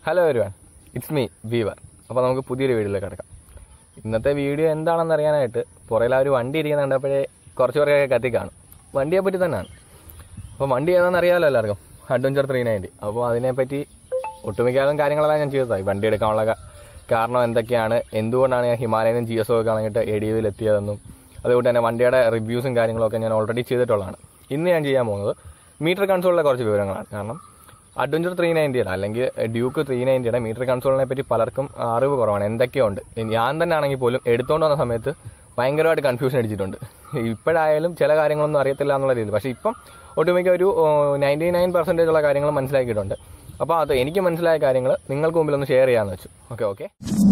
Hello വരുവാൻ it's me weaver അപ്പോൾ നമുക്ക് പുതിയൊരു വീഡിയോയിലേക്ക് കിടക്കാം ഇന്നത്തെ വീഡിയോ എന്താണെന്ന് അറിയാനായിട്ട് പുറകിൽ ആ ഒരു വണ്ടി ഇരിക്കുന്ന കണ്ടപ്പോഴേ കുറച്ച് പേരൊക്കെ കത്തി കാണും വണ്ടിയെ പറ്റി തന്നെയാണ് അപ്പോൾ വണ്ടി ഏതാണെന്ന് അറിയാമല്ലോ എല്ലാവർക്കും അഡ്വഞ്ചർ ത്രീ നയൻറ്റി അപ്പോൾ അതിനെപ്പറ്റി ഒട്ടുമിക്കാലും കാര്യങ്ങളെല്ലാം ഞാൻ ചെയ്തതായി വണ്ടി എടുക്കാനുള്ള ക- കാരണം എന്തൊക്കെയാണ് എന്തുകൊണ്ടാണ് ഞാൻ ഹിമാലയനും ജി എസ് ഒക്കെ കളഞ്ഞിട്ട് എ ഡി യുവിൽ എത്തിയതെന്നും അതുകൊണ്ട് തന്നെ വണ്ടിയുടെ റിവ്യൂസും കാര്യങ്ങളൊക്കെ ഞാൻ ഓൾറെഡി ചെയ്തിട്ടുള്ളതാണ് ഇന്ന് ഞാൻ ചെയ്യാൻ പോകുന്നത് മീറ്റർ കൺസോളിലെ കുറച്ച് വിവരങ്ങളാണ് കാരണം അഡ്വഞ്ചർ ത്രീ നയൻറ്റിയുടെ അല്ലെങ്കിൽ ഡ്യൂക്ക് ത്രീ നയൻറ്റിയുടെ മീറ്റർ കൺസോളിനെ പറ്റി പലർക്കും അറിവ് കുറവാണ് എന്തൊക്കെയുണ്ട് ഞാൻ തന്നെ ആണെങ്കിൽ പോലും എടുത്തുകൊണ്ട് വന്ന സമയത്ത് ഭയങ്കരമായിട്ട് കൺഫ്യൂഷൻ അടിച്ചിട്ടുണ്ട് ഇപ്പോഴായാലും ചില കാര്യങ്ങളൊന്നും അറിയത്തില്ല എന്നുള്ള രീതിയിൽ പക്ഷേ ഇപ്പം ഒട്ടുമിക്ക ഒരു നയൻറ്റി നയൻ പെർസെൻറ്റേജ് ഉള്ള കാര്യങ്ങൾ മനസ്സിലാക്കിയിട്ടുണ്ട് അപ്പോൾ അത് എനിക്ക് മനസ്സിലായ കാര്യങ്ങൾ നിങ്ങൾക്ക് മുമ്പിൽ ഒന്ന് ഷെയർ ചെയ്യാമെന്ന് വെച്ചു ഓക്കെ ഓക്കെ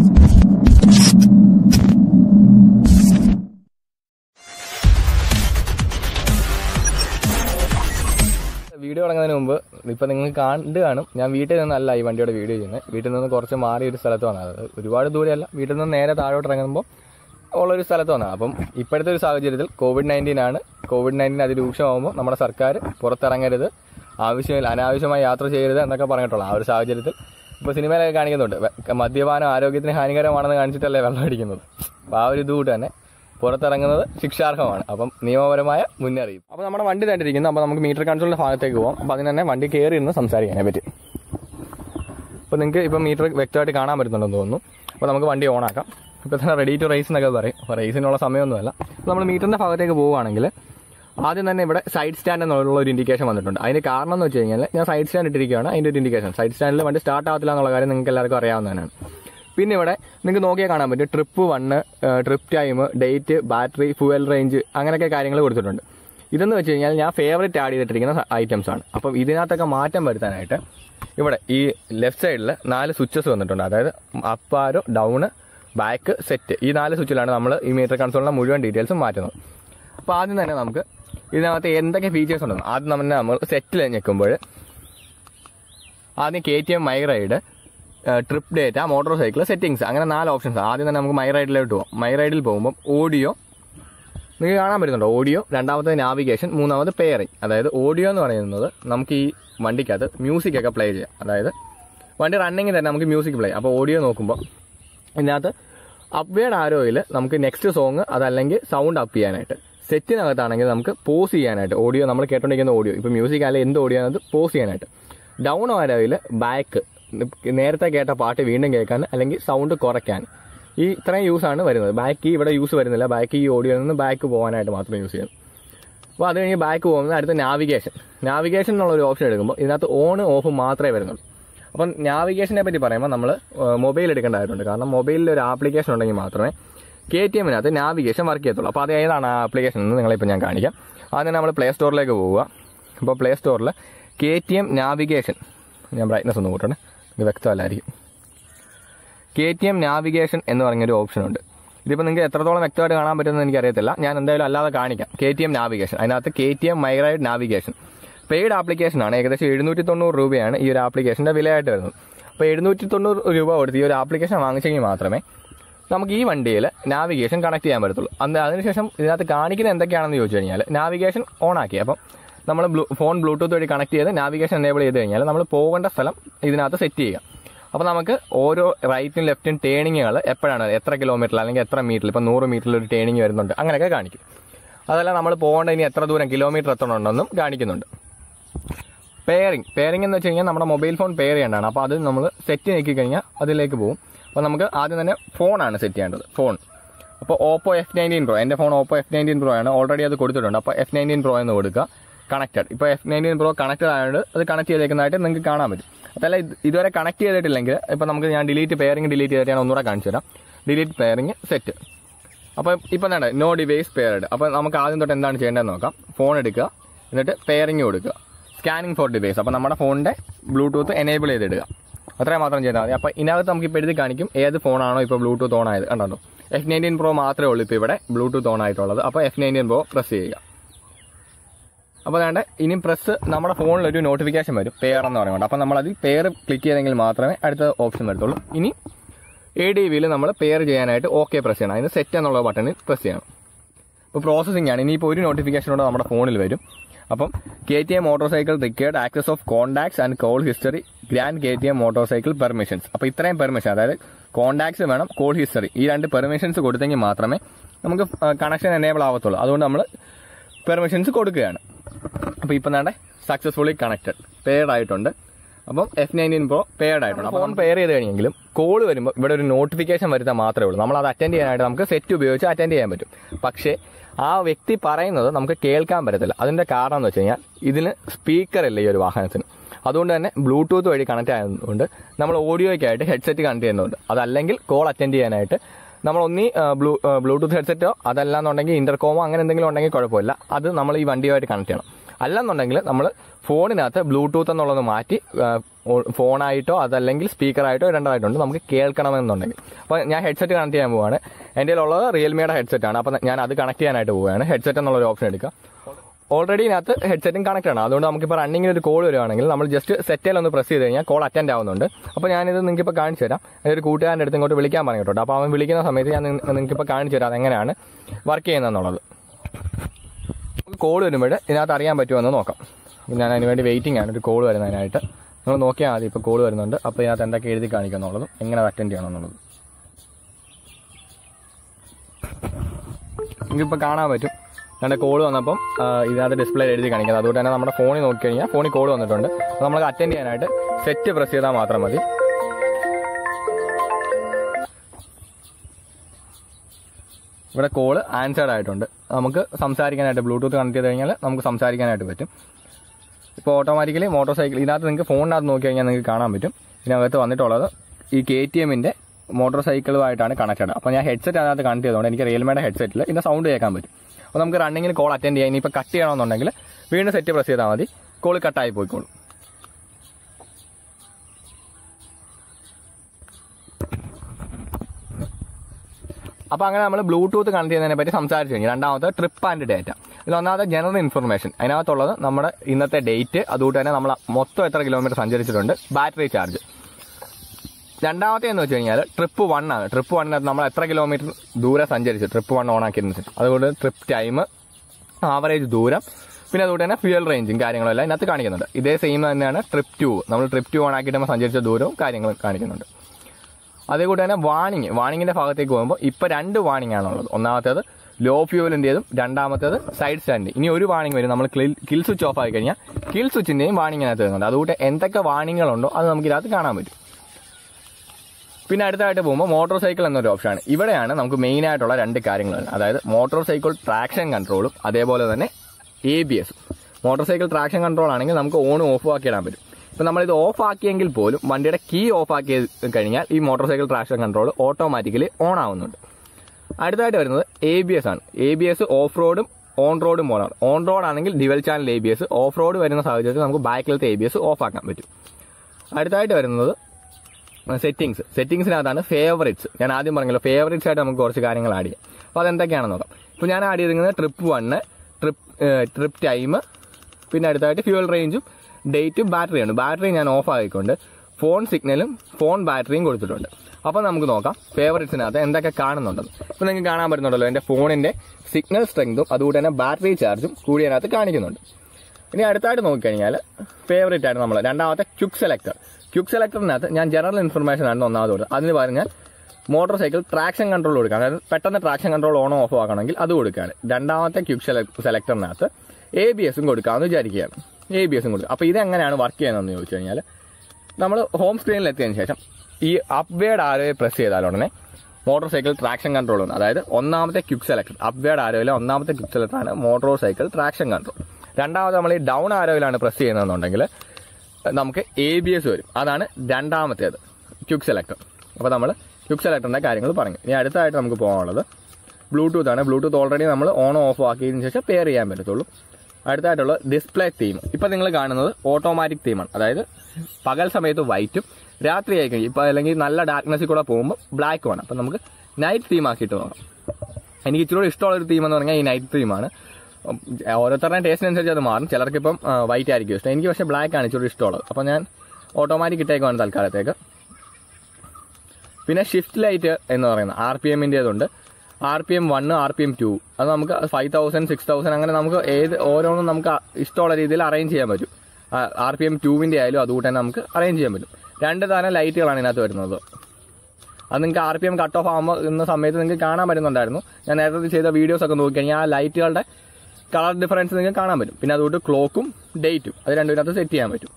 വീഡിയോ തുടങ്ങുന്നതിന് മുമ്പ് ഇപ്പം നിങ്ങൾ കണ്ടു കാണും ഞാൻ വീട്ടിൽ നിന്നല്ല ഈ വണ്ടിയുടെ വീഡിയോ ചെയ്യുന്നത് വീട്ടിൽ നിന്ന് കുറച്ച് മാറി ഒരു സ്ഥലത്ത് വന്നത് അത് ഒരുപാട് ദൂരെയല്ല വീട്ടിൽ നിന്ന് നേരെ താഴോട്ട് ഇറങ്ങുമ്പോൾ ഉള്ളൊരു സ്ഥലത്ത് വന്നതാണ് അപ്പം ഇപ്പോഴത്തെ ഒരു സാഹചര്യത്തിൽ കോവിഡ് നയൻറ്റീൻ ആണ് കോവിഡ് നയൻറ്റീൻ അതിരൂക്ഷമാകുമ്പോൾ നമ്മുടെ സർക്കാർ പുറത്തിറങ്ങരുത് ആവശ്യമില്ല അനാവശ്യമായി യാത്ര ചെയ്യരുത് എന്നൊക്കെ പറഞ്ഞിട്ടുള്ള ആ ഒരു സാഹചര്യത്തിൽ ഇപ്പോൾ സിനിമയിലൊക്കെ കാണിക്കുന്നുണ്ട് വെ- മദ്യപാനം ആരോഗ്യത്തിന് ഹാനികരമാണെന്ന് കാണിച്ചിട്ടല്ലേ വെള്ളം അടിക്കുന്നത് അപ്പോൾ ആ ഒരു ഇതുകൂട്ട് തന്നെ പുറത്തിറങ്ങുന്നത് ശിക്ഷാർഹമാണ് അപ്പം നിയമപരമായ മുന്നറിയിപ്പ് അപ്പോൾ നമ്മുടെ വണ്ടി തണ്ടിരിക്കുന്നു അപ്പോൾ നമുക്ക് മീറ്റർ കൺട്രോളിന്റെ ഭാഗത്തേക്ക് പോകാം അപ്പോൾ അതിന് തന്നെ വണ്ടി കയറി ഇരുന്ന് സംസാരിക്കാനേ പറ്റി അപ്പോൾ നിങ്ങൾക്ക് ഇപ്പം മീറ്റർ വ്യക്തമായിട്ട് കാണാൻ പറ്റുന്നുണ്ടെന്ന് തോന്നുന്നു അപ്പോൾ നമുക്ക് വണ്ടി ഓൺ ആക്കാം ഇപ്പോൾ തന്നെ റെഡി ടു റേസ് എന്നൊക്കെ പറയും അപ്പോൾ റേസിനുള്ള സമയമൊന്നുമല്ല അപ്പോൾ നമ്മൾ മീറ്ററിന്റെ ഭാഗത്തേക്ക് പോവുകയാണെങ്കിൽ ആദ്യം തന്നെ ഇവിടെ സൈഡ് സ്റ്റാൻഡ് എന്നുള്ള ഒരു ഇൻഡിക്കേഷൻ വന്നിട്ടുണ്ട് അതിന് കാരണം എന്ന് വെച്ച് കഴിഞ്ഞാൽ ഞാൻ സൈഡ് സ്റ്റാൻഡ് ഇട്ടിരിക്കുകയാണ് അതിൻ്റെ ഒരു ഇൻഡിക്കേഷൻ സൈഡ് സ്റ്റാൻഡിൽ വണ്ടി സ്റ്റാർട്ട് ആവത്തില്ല എന്നുള്ള കാര്യം നിങ്ങൾക്ക് എല്ലാവർക്കും അറിയാവുന്നതാണ് പിന്നെ ഇവിടെ നിങ്ങൾക്ക് നോക്കിയാൽ കാണാൻ പറ്റും trip one trip time date battery fuel range അങ്ങനെയൊക്കെ കാര്യങ്ങൾ കൊടുത്തിട്ടുണ്ട് ഇതെന്ന് വെച്ച് കഴിഞ്ഞാൽ ഞാൻ ഫേവറേറ്റ് ആഡ് ചെയ്തിട്ടിരിക്കുന്ന ഐറ്റംസ് ആണ് അപ്പം ഇതിനകത്തൊക്കെ മാറ്റം വരുത്താനായിട്ട് ഇവിടെ ഈ ലെഫ്റ്റ് സൈഡിൽ നാല് സ്വിച്ചസ് വന്നിട്ടുണ്ട് അതായത് up arrow down back set ഈ നാല് സ്വിച്ചിലാണ് നമ്മൾ ഈ മീറ്റർ കൺസോളിന്റെ മുഴുവൻ ഡീറ്റെയിൽസും മാറ്റുന്നത് അപ്പോൾ ആദ്യം തന്നെ നമുക്ക് ഇതിനകത്ത് എന്തൊക്കെ ഫീച്ചേഴ്സ് ഉണ്ടെന്ന് ആദ്യം നമ്മൾ നമ്മൾ സെറ്റിൽ ഞെക്കുമ്പോൾ ആദ്യം K T M my ride trip data motorcycle settings അങ്ങനെ നാല് ഓപ്ഷൻസ് ആദ്യം തന്നെ നമുക്ക് മൈറൈഡിലോട്ട് പോകാം മൈറൈഡിൽ പോകുമ്പോൾ ഓഡിയോ നിങ്ങൾക്ക് കാണാൻ പറ്റുന്നുണ്ടോ ഓഡിയോ രണ്ടാമത്തെ നാവിഗേഷൻ മൂന്നാമത് പെയറിംഗ് അതായത് ഓഡിയോ എന്ന് പറയുന്നത് നമുക്ക് ഈ വണ്ടിക്കകത്ത് മ്യൂസിക് ഒക്കെ പ്ലേ ചെയ്യാം അതായത് വണ്ടി റണ്ണിങ്ങിൽ തന്നെ നമുക്ക് മ്യൂസിക് പ്ലേ അപ്പോൾ ഓഡിയോ നോക്കുമ്പോൾ ഇതിനകത്ത് അപ്വേഡ് ആരോയിൽ നമുക്ക് നെക്സ്റ്റ് സോങ് അതല്ലെങ്കിൽ സൗണ്ട് അപ്പ് ചെയ്യാനായിട്ട് സെറ്റിനകത്താണെങ്കിൽ നമുക്ക് പോസ് ചെയ്യാനായിട്ട് ഓഡിയോ നമ്മൾ കേട്ടോണ്ടിരിക്കുന്ന ഓഡിയോ ഇപ്പോൾ മ്യൂസിക് അല്ലെങ്കിൽ എന്ത് ഓഡിയോ അത് പോസ് ചെയ്യാനായിട്ട് ഡൗൺ ആരോയിൽ ബാക്ക് നേരത്തെ കേട്ട പാട്ട് വീണ്ടും കേൾക്കാൻ അല്ലെങ്കിൽ സൗണ്ട് കുറയ്ക്കാൻ ഈ ഇത്രയും യൂസ് ആണ് വരുന്നത് ബാക്ക് ഇവിടെ യൂസ് വരുന്നില്ല ബാക്ക് ഈ ഓഡിയോയിൽ നിന്ന് ബാക്ക് പോകാനായിട്ട് മാത്രമേ യൂസ് ചെയ്യുന്നു അപ്പോൾ അത് കഴിഞ്ഞ് ബാക്ക് പോകുന്നത് അടുത്ത നാവിഗേഷൻ നാവിഗേഷൻ എന്നുള്ള ഒരു ഓപ്ഷൻ എടുക്കുമ്പോൾ ഇതിനകത്ത് ഓൺ ഓഫ് മാത്രമേ വരുന്നുള്ളൂ അപ്പം നാവിഗേഷനെ പറ്റി പറയുമ്പോൾ നമ്മൾ മൊബൈൽ എടുക്കേണ്ടതായിട്ടുണ്ട് കാരണം മൊബൈലിൽ ഒരു ആപ്ലിക്കേഷൻ ഉണ്ടെങ്കിൽ മാത്രമേ കെ ടി എമ്മിനകത്ത് നാവിഗേഷൻ വർക്ക് ചെയ്യത്തുള്ളൂ അപ്പോൾ അത് ഏതാണ് ആ ആപ്ലിക്കേഷൻ എന്ന് നിങ്ങളിപ്പോൾ ഞാൻ കാണിക്കാം ആദ്യം നമ്മൾ പ്ലേ സ്റ്റോറിലേക്ക് പോവുക അപ്പോൾ പ്ലേ സ്റ്റോറിൽ കെ ടി എം നാവിഗേഷൻ ഞാൻ ബ്രൈറ്റ്നസ് ഒന്ന് കൂട്ടണേ ഇത് വ്യക്തമല്ലായിരിക്കും കെ ടി എം നാവിഗേഷൻ എന്ന് പറഞ്ഞൊരു ഓപ്ഷൻ ഉണ്ട് ഇതിപ്പോൾ നിങ്ങൾക്ക് എത്രത്തോളം വ്യക്തമായിട്ട് കാണാൻ പറ്റുമെന്ന് എനിക്കറിയത്തില്ല ഞാൻ എന്തായാലും അല്ലാതെ കാണിക്കാം കെ ടി എം നാവിഗേഷൻ അതിനകത്ത് K T M my ride navigation paid application ആണ് ഏകദേശം എഴുന്നൂറ്റി തൊണ്ണൂറ് രൂപയാണ് ഈ ഒരു ആപ്ലിക്കേഷൻ്റെ വിലയായിട്ട് വരുന്നത് അപ്പോൾ എഴുന്നൂറ്റി തൊണ്ണൂറ് രൂപ കൊടുത്ത് ഈ ഒരു ആപ്ലിക്കേഷൻ വാങ്ങിച്ചെങ്കിൽ മാത്രമേ നമുക്ക് ഈ വണ്ടിയിൽ നാവിഗേഷൻ കണക്ട് ചെയ്യാൻ പറ്റത്തുള്ളൂ അന്ന് അതിനുശേഷം ഇതിനകത്ത് കാണിക്കുന്ന എന്തൊക്കെയാണെന്ന് ചോദിച്ചു കഴിഞ്ഞാൽ നാവിഗേഷൻ ഓൺ ആക്കി അപ്പം നമ്മൾ ബ്ലൂ ഫോൺ ബ്ലൂടൂത്ത് വഴി കണക്ട് ചെയ്ത് നാവിഗേഷൻ എനേബിൾ ചെയ്ത് കഴിഞ്ഞാൽ നമ്മൾ പോകേണ്ട സ്ഥലം ഇതിനകത്ത് സെറ്റ് ചെയ്യുക അപ്പോൾ നമുക്ക് ഓരോ റൈറ്റും ലെഫ്റ്റും ടേണിങ്ങുകൾ എപ്പോഴാണ് എത്ര കിലോമീറ്റർ അല്ലെങ്കിൽ എത്ര മീറ്റർ ഇപ്പം നൂറ് മീറ്ററിൽ ഒരു ടേണിങ് വരുന്നുണ്ട് അങ്ങനെയൊക്കെ കാണിക്കും അതല്ല നമ്മൾ പോകേണ്ട ഇനി എത്ര ദൂരം കിലോമീറ്റർ എത്ര ഉണ്ടെന്നും കാണിക്കുന്നുണ്ട് പെയറിംഗ് പെയറിംഗ് എന്ന് വെച്ച് കഴിഞ്ഞാൽ നമ്മുടെ മൊബൈൽ ഫോൺ പെയർ ചെയ്യേണ്ടതാണ് അപ്പോൾ അത് നമ്മൾ സെറ്റ് നീക്കി കഴിഞ്ഞാൽ അതിലേക്ക് പോകും അപ്പോൾ നമുക്ക് ആദ്യം തന്നെ ഫോണാണ് സെറ്റ് ചെയ്യേണ്ടത് ഫോൺ അപ്പോൾ ഓപ്പോ എഫ് നയൻറ്റീൻ പ്രോ എൻ്റെ phone Oppo F nineteen Pro ആണ് ഓൾറെഡി അത് കൊടുത്തിട്ടുണ്ട് അപ്പോൾ എഫ് നയൻറ്റീൻ പ്രോ എന്ന് കൊടുക്കുക കണക്റ്റഡ് ഇപ്പോൾ എഫ് നയൻറ്റീൻ പ്രോ കണക്റ്റഡ് ആയതുകൊണ്ട് അത് കണക്ട് ചെയ്തേക്കുന്നതായിട്ട് നിങ്ങൾക്ക് കാണാൻ പറ്റും അതല്ല ഇത് ഇതുവരെ കണക്ട് ചെയ്തിട്ടില്ലെങ്കിൽ ഇപ്പോൾ നമുക്ക് ഞാൻ ഡിലീറ്റ് പെയറിംഗ് ഡിലീറ്റ് ചെയ്തിട്ട് ഞാൻ ഒന്നുകൂടെ കാണിച്ചു തരാം ഡിലീറ്റ് പെയറിംഗ് സെറ്റ് അപ്പോൾ ഇപ്പം വേണ്ട നോ ഡിവൈസ് പെയർഡ് അപ്പോൾ നമുക്ക് ആദ്യം തൊട്ട് എന്താണ് ചെയ്യേണ്ടതെന്ന് നോക്കാം ഫോൺ എടുക്കുക എന്നിട്ട് പെയറിംഗ് കൊടുക്കുക സ്കാനിങ് ഫോർ ഡിവൈസ് അപ്പോൾ നമ്മുടെ ഫോണിൻ്റെ ബ്ലൂടൂത്ത് എനേബിൾ ചെയ്തിടുക അത്രയും മാത്രം ചെയ്താൽ മതി അപ്പോൾ ഇതിനകത്ത് നമുക്ക് ഇപ്പോൾ എഴുതി കാണിക്കും ഏത് ഫോണാണോ ഇപ്പോൾ ബ്ലൂടൂത്ത് ഓൺ ആയത് കണ്ടോ എഫ് നയൻറ്റീൻ പ്രോ മാത്രമേ ഉള്ളൂ ഇപ്പോൾ ഇവിടെ ബ്ലൂടൂത്ത് ഓൺ ആയിട്ടുള്ളത് അപ്പോൾ എഫ് നയൻറ്റീൻ പ്രോ പ്രസ് ചെയ്യുക അപ്പോൾ വേണ്ട ഇനി പ്രസ് നമ്മുടെ ഫോണിൽ ഒരു നോട്ടിഫിക്കേഷൻ വരും പെയർ എന്ന് പറയുന്നത് അപ്പോൾ നമ്മൾ അതിൽ പെയർ ക്ലിക്ക് ചെയ്തെങ്കിൽ മാത്രമേ അടുത്ത ഓപ്ഷൻ വരത്തുള്ളൂ ഇനി എ ഡി വിയിൽ നമ്മൾ പെയർ ചെയ്യാനായിട്ട് ഓക്കെ പ്രസ് ചെയ്യണം അതിന് സെറ്റ് എന്നുള്ള ബട്ടണിൽ പ്രസ് ചെയ്യണം ഇപ്പോൾ പ്രോസസ്സിംഗ് ആണ് ഇനിയിപ്പോൾ ഒരു നോട്ടിഫിക്കേഷൻ കൂടെ നമ്മുടെ ഫോണിൽ വരും അപ്പം K T M motorcycle required access of contacts and call history grant K T M motorcycle permissions അപ്പോൾ ഇത്രയും പെർമിഷൻ അതായത് കോണ്ടാക്ട്സ് വേണം കോൾ ഹിസ്റ്ററി ഈ രണ്ട് പെർമിഷൻസ് കൊടുത്തെങ്കിൽ മാത്രമേ നമുക്ക് കണക്ഷൻ എനേബിൾ ആവത്തുള്ളൂ അതുകൊണ്ട് നമ്മൾ പെർമിഷൻസ് കൊടുക്കുകയാണ് അപ്പോൾ ഇപ്പം വേണ്ട സക്സസ്ഫുള്ളി കണക്റ്റഡ് പെയർഡ് ആയിട്ടുണ്ട് അപ്പം എഫ് നയൻറ്റീൻ പ്രോ പെയർഡ് ആയിട്ടുണ്ട് ഫോൺ പെയർ ചെയ്ത് കഴിഞ്ഞെങ്കിലും കോൾ വരുമ്പോൾ ഇവിടെ ഒരു നോട്ടിഫിക്കേഷൻ വരുത്താൻ മാത്രമേ ഉള്ളൂ നമ്മൾ അത് അറ്റൻഡ് ചെയ്യാനായിട്ട് നമുക്ക് സെറ്റ് ഉപയോഗിച്ച് അറ്റൻഡ് ചെയ്യാൻ പറ്റും പക്ഷേ ആ വ്യക്തി പറയുന്നത് നമുക്ക് കേൾക്കാൻ പറ്റത്തില്ല അതിന്റെ കാരണം എന്ന് വെച്ച് കഴിഞ്ഞാൽ ഇതിന് സ്പീക്കർ ഇല്ല ഈ ഒരു വാഹനത്തിന് അതുകൊണ്ട് തന്നെ ബ്ലൂടൂത്ത് വഴി കണക്ട് ആയതുകൊണ്ട് നമ്മൾ ഓഡിയോയ്ക്കായിട്ട് ഹെഡ്സെറ്റ് കണക്ട് ചെയ്യുന്നുണ്ട് അതല്ലെങ്കിൽ കോൾ അറ്റൻഡ് ചെയ്യാനായിട്ട് നമ്മൾ ഒന്നീ ബ്ലൂ ബ്ലൂടൂത്ത് ഹെഡ്സെറ്റോ അതല്ലാന്നുണ്ടെങ്കിൽ ഇന്റർകോമോ അങ്ങനെ എന്തെങ്കിലും ഉണ്ടെങ്കിൽ കുഴപ്പമില്ല അത് നമ്മൾ ഈ വണ്ടിയുമായിട്ട് കണക്ട് ചെയ്യണം അല്ലെന്നുണ്ടെങ്കിൽ നമ്മൾ ഫോണിനകത്ത് ബ്ലൂടൂത്ത് എന്നുള്ളത് മാറ്റി ആ, ഓ- ഫോണായിട്ടോ അതല്ലെങ്കിൽ സ്പീക്കറായിട്ടോ രണ്ടായിട്ടുണ്ട് നമുക്ക് കേൾക്കണമെന്നുണ്ടെങ്കിൽ അപ്പോൾ ഞാൻ ഹെഡ്സെറ്റ് കണക്ട് ചെയ്യാൻ പോവാണ് എൻ്റെ കയ്യിലുള്ളത് റിയൽമിയുടെ ഹെഡ്സെറ്റ് ആണ് അപ്പോൾ ഞാൻ അത് കണക്ട് ചെയ്യാനായിട്ട് പോവുകയാണ് ഹെഡ്സെറ്റ് എന്നുള്ളൊരു ഓപ്ഷൻ എടുക്കുക ഓൾറെഡി ഇതിനകത്ത് ഹെഡ്സെറ്റും കണക്ട് ആണ് അതുകൊണ്ട് നമുക്കിപ്പോൾ റണ്ണിങ്ങിൽ ഒരു കോൾ വരുവാണെങ്കിൽ നമ്മൾ ജസ്റ്റ് സെറ്റിൽ ഒന്ന് പ്രസ് ചെയ്ത് കഴിഞ്ഞാൽ കോൾ അറ്റൻഡ് ആവുന്നുണ്ട് അപ്പോൾ ഞാനിത് നിങ്ങൾക്ക് ഇപ്പോൾ കാണിച്ചു തരാം എൻ്റെ ഒരു കൂട്ടുകാരൻ്റെ അടുത്ത് ഇങ്ങോട്ട് വിളിക്കാൻ പറഞ്ഞിട്ടുണ്ട് അപ്പോൾ അവൻ വിളിക്കുന്ന സമയത്ത് ഞാൻ നിങ്ങൾക്ക് ഇപ്പോൾ കാണിച്ചു തരാം അതെങ്ങനെയാണ് വർക്ക് ചെയ്യുന്നതെന്നുള്ളത് കോൾ വരുമ്പോൾ ഇതിനകത്ത് അറിയാൻ പറ്റുമെന്ന് നോക്കാം അപ്പോൾ ഞാൻ അതിന് വേണ്ടി വെയിറ്റിംഗ് ആണ് ഒരു കോൾ വരുന്നതിനായിട്ട് നമ്മൾ നോക്കിയാൽ മതി ഇപ്പോൾ കോൾ വരുന്നുണ്ട് അപ്പോൾ ഇതിനകത്ത് എന്തൊക്കെ എഴുതി കാണിക്കുക എന്നുള്ളതും എങ്ങനെ അറ്റൻഡ് ചെയ്യണം എന്നുള്ളതും നമുക്കിപ്പോൾ കാണാൻ പറ്റും നമ്മുടെ കോൾ വന്നപ്പം ആ, ഇതിനകത്ത് ഡിസ്പ്ലേ എഴുതി കാണിക്കുന്നത് അതുകൊണ്ട് തന്നെ നമ്മുടെ ഫോണിൽ നോക്കിക്കഴിഞ്ഞാൽ ഫോണിൽ കോൾ വന്നിട്ടുണ്ട് അപ്പോൾ നമ്മൾ അറ്റൻഡ് ചെയ്യാനായിട്ട് സെറ്റ് പ്രസ് ചെയ്താൽ മാത്രം മതി ഇവിടെ കോള് ആൻസേർഡ് ആയിട്ടുണ്ട് നമുക്ക് സംസാരിക്കാനായിട്ട് ബ്ലൂടൂത്ത് കണക്ട് ചെയ്ത് കഴിഞ്ഞാൽ നമുക്ക് സംസാരിക്കാനായിട്ട് പറ്റും ഇപ്പോൾ ഓട്ടോമാറ്റിക്കലി മോട്ടോർ സൈക്കിൾ ഇതിനകത്ത് നിങ്ങൾക്ക് ഫോണിനകത്ത് നോക്കി കഴിഞ്ഞാൽ നിങ്ങൾക്ക് കാണാൻ പറ്റും ഇതിനകത്ത് വന്നിട്ടുള്ളത് ഈ കെ ടി എമ്മിൻ്റെ മോട്ടോർ സൈക്കിളുമായിട്ടാണ് കണക്റ്റഡ് അപ്പോൾ ഞാൻ ഹെഡ്സെറ്റ് അതിനകത്ത് കണക്ട് ചെയ്തുകൊണ്ട് എനിക്ക് റിയൽമിയുടെ ഹെഡ്സെറ്റിൽ ഇതിൻ്റെ സൗണ്ട് കേൾക്കാൻ പറ്റും അപ്പോൾ നമുക്ക് റണ്ണിങ്ങിൽ കോൾ അറ്റൻഡ് ചെയ്യാൻ ഇനിയിപ്പോൾ കട്ട് ചെയ്യണമെന്നുണ്ടെങ്കിൽ വീണ്ടും സെറ്റ് പ്രസ് ചെയ്താൽ മതി കോൾ കട്ടായി പോയിക്കോളും അപ്പോൾ അങ്ങനെ നമ്മൾ ബ്ലൂടൂത്ത് കണക്ട് ചെയ്യുന്നതിനെ പറ്റി സംസാരിച്ചു കഴിഞ്ഞു രണ്ടാമത്തെ ട്രിപ്പ് ആൻഡ് ഡേറ്റ ഇതിൽ ഒന്നാമത്തെ ജനറൽ ഇൻഫർമേഷൻ അതിനകത്തുള്ളത് നമ്മുടെ ഇന്നത്തെ ഡേറ്റ് അതുകൊണ്ട് തന്നെ നമ്മൾ മൊത്തം എത്ര കിലോമീറ്റർ സഞ്ചരിച്ചിട്ടുണ്ട് ബാറ്ററി ചാർജ് രണ്ടാമത്തെ എന്ന് വെച്ച് കഴിഞ്ഞാൽ ട്രിപ്പ് വൺ ആണ് ട്രിപ്പ് വണ്ണിനകത്ത് നമ്മൾ എത്ര കിലോമീറ്റർ ദൂരെ സഞ്ചരിച്ചു ട്രിപ്പ് വൺ ഓൺ ആക്കിയിരുന്നു അതുകൊണ്ട് ട്രിപ്പ് ടൈം ആവറേജ് ദൂരം പിന്നെ അതുകൊണ്ട് തന്നെ ഫ്യൂൽ റേഞ്ചും കാര്യങ്ങളും എല്ലാം ഇതിനകത്ത് കാണിക്കുന്നുണ്ട് ഇതേ സെയിം തന്നെയാണ് ട്രിപ്പ് ടു നമ്മൾ ട്രിപ്പ് ടു ഓൺ ആക്കിയിട്ട് നമ്മൾ സഞ്ചരിച്ച ദൂരവും കാര്യങ്ങളും കാണിക്കുന്നുണ്ട് അതേകൂടെ തന്നെ വാണിംഗ് വാണിങ്ങിന്റെ ഭാഗത്തേക്ക് പോകുമ്പോൾ ഇപ്പൊ രണ്ട് വാണിംഗ് ആണുള്ളത് ഒന്നാമത്തേത് ലോ ഫ്യൂവലിന്റേതും രണ്ടാമത്തേത് സൈഡ് സ്റ്റാൻഡ് ഇനി ഒരു വാണിംഗ് വരും നമ്മൾ കിൽ സ്വിച്ച് ഓഫ് ആയി കഴിഞ്ഞാൽ കിൽ സ്വിച്ചിന്റെയും വാണിംഗ് അതിനകത്ത് വരുന്നുണ്ട് അതുകൊണ്ട് എന്തൊക്കെ വാണിങ്ങുകളുണ്ടോ അത് നമുക്ക് ഇതിനകത്ത് കാണാൻ പറ്റും പിന്നെ അടുത്തായിട്ട് പോകുമ്പോൾ മോട്ടോർ സൈക്കിൾ എന്നൊരു ഓപ്ഷനാണ് ഇവിടെയാണ് നമുക്ക് മെയിൻ ആയിട്ടുള്ള രണ്ട് കാര്യങ്ങൾ വരുന്നത്. അതായത് മോട്ടോർ സൈക്കിൾ ട്രാക്ഷൻ കൺട്രോളും അതേപോലെ തന്നെ എ ബി എസും മോട്ടോർ സൈക്കിൾ ട്രാക്ഷൻ കൺട്രോൾ ആണെങ്കിൽ നമുക്ക് ഓണും ഓഫും ആക്കി ഇടാൻ പറ്റും ഇപ്പം നമ്മളിത് ഓഫ് ആക്കിയെങ്കിൽ പോലും വണ്ടിയുടെ കീ ഓഫ് ആക്കി കഴിഞ്ഞാൽ ഈ motor cycle traction control automatically on ആവുന്നുണ്ട് അടുത്തായിട്ട് വരുന്നത് എ ബി എസ് ആണ് എ ബി എസ് ഓഫ് റോഡും ഓൺ റോഡും പോലാണ് ഓൺ റോഡ് ആണെങ്കിൽ dual channel A B S off road വരുന്ന സാഹചര്യത്തിൽ നമുക്ക് ബാക്കിലത്തെ എ ബി എസ് ഓഫ് ആക്കാൻ പറ്റും അടുത്തായിട്ട് വരുന്നത് സെറ്റിംഗ്സ് സെറ്റിംഗ്സിനകത്താണ് ഫേവറേറ്റ്സ് ഞാൻ ആദ്യം പറഞ്ഞല്ലോ ഫേവറേറ്റ്സ് ആയിട്ട് നമുക്ക് കുറച്ച് കാര്യങ്ങൾ ആഡ് ചെയ്യാം അപ്പോൾ അതെന്തൊക്കെയാണെന്ന് നോക്കാം ഇപ്പോൾ ഞാൻ ആഡ് ചെയ്തിരിക്കുന്നത് trip one trip trip time പിന്നെ അടുത്തായിട്ട് ഫ്യൂൽ റേഞ്ചും ഡേറ്റും ബാറ്ററിയാണ് ബാറ്ററി ഞാൻ ഓഫ് ആക്കിക്കൊണ്ട് ഫോൺ സിഗ്നലും ഫോൺ ബാറ്ററിയും കൊടുത്തിട്ടുണ്ട് അപ്പോൾ നമുക്ക് നോക്കാം ഫേവറേറ്റ്സിനകത്ത് എന്തൊക്കെ കാണുന്നുണ്ടെന്ന് ഇപ്പോൾ നിങ്ങൾക്ക് കാണാൻ പറ്റുന്നുണ്ടല്ലോ എൻ്റെ ഫോണിൻ്റെ സിഗ്നൽ സ്ട്രെങ്തും അതുകൊണ്ട് തന്നെ ബാറ്ററി ചാർജും കൂടി അതിനകത്ത് കാണിക്കുന്നുണ്ട് ഇനി അടുത്തായിട്ട് നോക്കിക്കഴിഞ്ഞാൽ ഫേവറേറ്റ് ആണ് നമ്മൾ രണ്ടാമത്തെ ക്യുക്ക് സെലക്ടർ ക്യുക്ക് സെലക്ടറിനകത്ത് ഞാൻ ജനറൽ ഇൻഫർമേഷൻ ആണ് ഒന്നാമത് കൊടുത്തത് അതിന് പറഞ്ഞാൽ മോട്ടോർ സൈക്കിൾ ട്രാക്ഷൻ കൺട്രോൾ കൊടുക്കുക അതായത് പെട്ടെന്ന് ട്രാക്ഷൻ കൺട്രോൾ ഓണോ ഓഫോ ആക്കണമെങ്കിൽ അത് കൊടുക്കുകയാണ് രണ്ടാമത്തെ ക്യുക്ക് സെലക്ടറിനകത്ത് എ ബി എസും കൊടുക്കാമെന്ന് വിചാരിക്കുകയാണ് എ ബി എസും കൊടുക്കുക അപ്പോൾ ഇതെങ്ങനെയാണ് വർക്ക് ചെയ്യുന്നതെന്ന് ചോദിച്ചു കഴിഞ്ഞാൽ നമ്മൾ ഹോം സ്ക്രീനിൽ എത്തിയതിനു ശേഷം ഈ അപ്വേഡ് ആരോയെ പ്രസ് ചെയ്താൽ ഉടനെ മോട്ടോർ സൈക്കിൾ ട്രാക്ഷൻ കൺട്രോൾ ഉണ്ട് അതായത് ഒന്നാമത്തെ ക്യുക്ക് സെലക്ടർ അപ്വേഡ് ആരോയിലെ ഒന്നാമത്തെ ക്യുക്ക് സെലക്ടർ ആണ് മോട്ടോർ സൈക്കിൾ ട്രാക്ഷൻ കൺട്രോൾ രണ്ടാമത് നമ്മൾ ഈ ഡൗൺ ആരോയിലാണ് പ്രസ് ചെയ്യുന്നതെന്നുണ്ടെങ്കിൽ നമുക്ക് എ ബി എസ് വരും അതാണ് രണ്ടാമത്തേത് ക്യുക്ക് സെലക്ടർ അപ്പോൾ നമ്മൾ ക്യുക്ക് സെലക്ടറിന്റെ കാര്യങ്ങൾ പറഞ്ഞു ഇനി അടുത്തായിട്ട് നമുക്ക് പോകാനുള്ളത് ബ്ലൂടൂത്ത് ആണ് ബ്ലൂടൂത്ത് ഓൾറെഡി നമ്മൾ ഓൺ ഓഫ് ആക്കിയതിനു ശേഷം പെയർ ചെയ്യാൻ പറ്റത്തുള്ളൂ അടുത്തായിട്ടുള്ള ഡിസ്പ്ലേ തീം ഇപ്പം നിങ്ങൾ കാണുന്നത് ഓട്ടോമാറ്റിക് തീമാണ് അതായത് പകൽ സമയത്ത് വൈറ്റും രാത്രി ആയി കഴിഞ്ഞു ഇപ്പം അല്ലെങ്കിൽ നല്ല ഡാർക്ക്നെസ്സിൽ കൂടെ പോകുമ്പോൾ ബ്ലാക്കും ആണ് അപ്പം നമുക്ക് നൈറ്റ് തീം ആക്കിയിട്ട് നോക്കാം എനിക്ക് ഇച്ചിരി കൂടെ ഇഷ്ടമുള്ള ഒരു തീം എന്ന് പറഞ്ഞാൽ ഈ നൈറ്റ് തീമാണ് ഓരോരുത്തരുടെയും ടേസ്റ്റിനനുസരിച്ച് അത് മാറും ചിലർക്ക് ഇപ്പം വൈറ്റ് ആയിരിക്കും ഇഷ്ടം എനിക്ക് പക്ഷേ ബ്ലാക്ക് ആണ് ഇച്ചിരി ഇഷ്ടമുള്ളത് അപ്പം ഞാൻ ഓട്ടോമാറ്റിക് ഇട്ടേക്കുവാണ് തൽക്കാലത്തേക്ക് പിന്നെ ഷിഫ്റ്റ് ലൈറ്റ് എന്ന് പറയുന്നത് ആർ പി എമ്മിൻ്റേതുണ്ട് R P M one R P M two അത് നമുക്ക് ഫൈവ് തൗസൻഡ് സിക്സ് തൗസൻഡ് അങ്ങനെ നമുക്ക് ഏത് ഓരോന്നും നമുക്ക് ഇഷ്ടമുള്ള രീതിയിൽ അറേഞ്ച് ചെയ്യാൻ പറ്റും ആർ പി എം ടൂവിൻ്റെ ആയാലും അതുകൂട്ട് തന്നെ നമുക്ക് അറേഞ്ച് ചെയ്യാൻ പറ്റും രണ്ട് തരം ലൈറ്റുകളാണ് ഇതിനകത്ത് വരുന്നത് അത് നിങ്ങൾക്ക് R P M cut off ആകുമ്പോൾ ഇന്ന സമയത്ത് നിങ്ങൾക്ക് കാണാൻ പറ്റുന്നുണ്ടായിരുന്നു ഞാൻ നേരത്തെ ചെയ്ത വീഡിയോസ് ഒക്കെ നോക്കിക്കഴിഞ്ഞാൽ ആ ലൈറ്റുകളുടെ കളർ ഡിഫറൻസ് നിങ്ങൾക്ക് കാണാൻ പറ്റും പിന്നെ അതുകൊണ്ട് ക്ലോക്കും ഡേറ്റും അത് രണ്ടിനകത്ത് സെറ്റ് ചെയ്യാൻ പറ്റും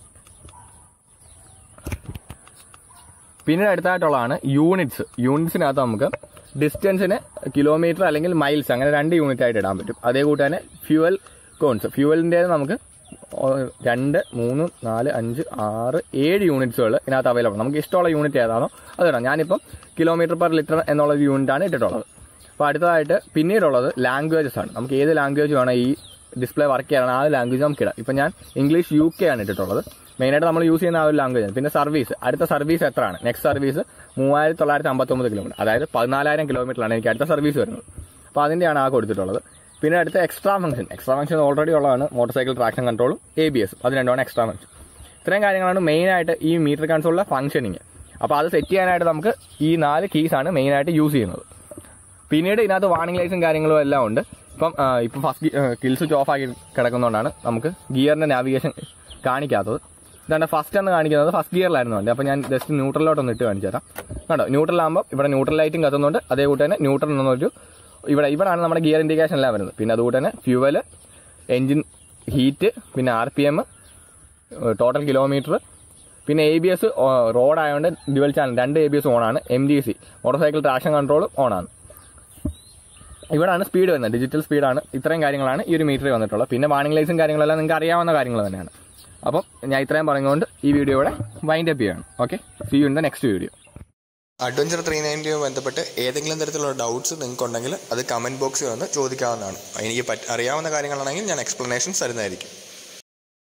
പിന്നീട് അടുത്തായിട്ടുള്ളതാണ് യൂണിറ്റ്സ് യൂണിറ്റ്സിനകത്ത് നമുക്ക് ഡിസ്റ്റൻസിന് കിലോമീറ്റർ അല്ലെങ്കിൽ മൈൽസ് അങ്ങനെ രണ്ട് യൂണിറ്റ് ആയിട്ട് ഇടാൻ പറ്റും അതേ കൂട്ട് തന്നെ ഫ്യൂവൽ കോൺസ് ഫ്യൂവലിൻ്റെ നമുക്ക് ഓ- രണ്ട് മൂന്ന് നാല് അഞ്ച് ആറ് ഏഴ് യൂണിറ്റ്സുകൾ ഇതിനകത്ത് അവൈലബിൾ നമുക്ക് ഇഷ്ടമുള്ള യൂണിറ്റ് ഏതാണോ അത് ഇടാം ഞാനിപ്പം കിലോമീറ്റർ പെർ ലിറ്റർ എന്നുള്ള ഒരു യൂണിറ്റാണ് ഇട്ടിട്ടുള്ളത് അപ്പോൾ അടുത്തതായിട്ട് പിന്നീടുള്ളത് ലാംഗ്വേജസ് ആണ് നമുക്ക് ഏത് ലാംഗ്വേജ് വേണം ഈ ഡിസ്പ്ലേ വർക്ക് ചെയ്യാൻ ആ ലാംഗ്വേജ് നമുക്ക് ഇടാം ഇപ്പം ഞാൻ ഇംഗ്ലീഷ് യു കെ ആണ് ഇട്ടിട്ടുള്ളത് മെയിനായിട്ട് നമ്മൾ യൂസ് ചെയ്യുന്ന ആ ഒരു ലാംഗ്വേജ് ആണ് പിന്നെ സർവീസ് അടുത്ത സർവീസ് എത്രയാണ് നെക്സ്റ്റ് സർവീസ് മൂവായിരത്തി തൊള്ളായിരത്തി അമ്പത്തൊമ്പത് കിലോമീറ്റർ അതായത് പതിനാലായിരം കിലോമീറ്ററിലാണ് എനിക്ക് അടുത്ത സർവീസ് വരുന്നത് അപ്പോൾ അതിൻ്റെയാണ് ആ കൊടുത്തിട്ടുള്ളത് പിന്നെ അടുത്ത extra function extra function already ഉള്ളതാണ് മോട്ടോർ സൈക്കിൾ ട്രാക്ഷൻ കൺട്രോളും എ ബി എസും അത് രണ്ടുമാണ് എക്സ്ട്രാ ഫംഗ്ഷൻ ഇത്രയും കാര്യങ്ങളാണ് മെയിനായിട്ട് ഈ മീറ്റർ കൺസോളിലെ ഫംഗ്ഷനിങ് അപ്പോൾ അത് സെറ്റ് ചെയ്യാനായിട്ട് നമുക്ക് ഈ നാല് കീസ് ആണ് മെയിനായിട്ട് യൂസ് ചെയ്യുന്നത് പിന്നീട് ഇതിനകത്ത് വാർണിംഗ് ലൈറ്റ്സും കാര്യങ്ങളും എല്ലാം ഉണ്ട് ഇപ്പം ആ, ഇപ്പം ഫസ്റ്റ് കിൽ സ്വിച്ച് ഓഫ് ആക്കി കിടക്കുന്നതുകൊണ്ടാണ് നമുക്ക് ഗിയറിന്റെ നാവിഗേഷൻ കാണിക്കാത്തത് ഇതാണ് ഫസ്റ്റ് എന്ന് കാണിക്കുന്നത് ഫസ്റ്റ് ഗിയറിലായിരുന്നു വണ്ടി അപ്പോൾ ഞാൻ ജസ്റ്റ് ന്യൂട്രലിലോട്ടൊന്ന് ഇട്ട് കാണിച്ചു തരാം കണ്ടോ ന്യൂട്രലാകുമ്പോൾ ഇവിടെ ന്യൂട്രൽ ലൈറ്റും കത്തുന്നുണ്ട് അതേ കൂട്ട് തന്നെ ന്യൂട്രൽ എന്നൊരു ഇവിടെ ഇവിടെയാണ് നമ്മുടെ ഗിയർ ഇൻഡിക്കേഷൻ എല്ലാം വരുന്നത് പിന്നെ അതുകൂട്ട് തന്നെ ഫ്യൂവൽ എൻജിൻ ഹീറ്റ് പിന്നെ R P M total kilometre പിന്നെ എ ബി എസ് റോഡ് ആയതുകൊണ്ട് ഡ്യുവൽ ചാനൽ രണ്ട് എ ബി എസ് ഓണാണ് M D C motor cycle traction കൺട്രോളും ഓണാണ് ഇവിടാണ് സ്പീഡ് വരുന്നത് ഡിജിറ്റൽ സ്പീഡാണ് ഇത്രയും കാര്യങ്ങളാണ് ഈ ഒരു മീറ്ററിൽ വന്നിട്ടുള്ളത് പിന്നെ വാണിംഗ് ലൈറ്റ്സും കാര്യങ്ങളെല്ലാം നിങ്ങൾക്ക് അറിയാവുന്ന കാര്യങ്ങൾ തന്നെയാണ് അപ്പം ഞാൻ ഇത്രയും പറഞ്ഞുകൊണ്ട് ഈ വീഡിയോ ഇവിടെ വൈൻഡ് അപ്പ് ചെയ്യാണ് okay see you in the next video adventure three നയൻറ്റിയുമായി ബന്ധപ്പെട്ട് ഏതെങ്കിലും തരത്തിലുള്ള ഡൗട്ട്സ് നിങ്ങൾക്കുണ്ടെങ്കിൽ അത് കമൻറ്റ് ബോക്സിൽ വന്ന് ചോദിക്കാവുന്നതാണ് എനിക്ക് പറ്റ അറിയാവുന്ന കാര്യങ്ങളാണെങ്കിൽ ഞാൻ എക്സ്പ്ലനേഷൻസ് തരുന്നതായിരിക്കും